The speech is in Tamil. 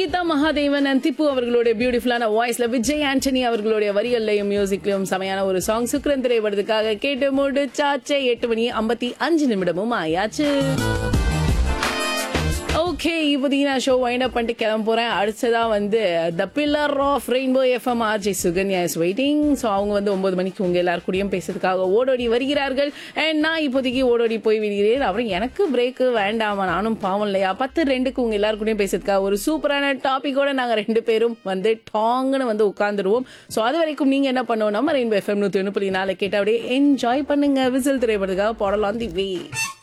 கீதா மகாதேவன் and திப்பு அவர்களுடைய பியூட்டிஃபுல்லான வாய்ஸ்ல விஜய் ஆண்டனி அவர்களுடைய வரிகள்லையும் மியூசிக்லயும் செமையான ஒரு சாங் சுக்ரன் திரைப்படத்துக்காக கேட்டு முடிச்சாச்சே எட்டு மணி ஐம்பத்தி அஞ்சு நிமிடமும் ஆயாச்சு ஓகே இப்போதைக்கு நான் ஷோ வைண்ட் அப் பண்ணிட்டு கிளம்ப போறேன் அடுத்ததா வந்து the pillar of rainbow FM RJ Sukanya is waiting so அவங்க வந்து ஒன்பது மணிக்கு உங்க எல்லார் கூடயும் பேசுறதுக்காக ஓடோடி வருகிறார்கள் அண்ட் நான் இப்போதைக்கு ஓடோடி போய் விடுகிறேன் அப்புறம் எனக்கு பிரேக்கு வேண்டாமா நானும் பாவம் இல்லையா பத்து ரெண்டுக்கு உங்க எல்லார் கூடயும் பேசுறதுக்காக ஒரு சூப்பரான டாபிக்கோட நாங்க ரெண்டு பேரும் வந்து டாங்குன்னு வந்து உட்காந்துருவோம் ஸோ அது வரைக்கும் நீங்க என்ன பண்ணுவோம் நம்ம ரெயின்போ எஃப்எம் நூத்தி ஒன்று புள்ளி நாலு கேட்டு அப்படியே என்ஜாய் பண்ணுங்க விசில் திரைப்படத்துக்காக போடலாம் தி வே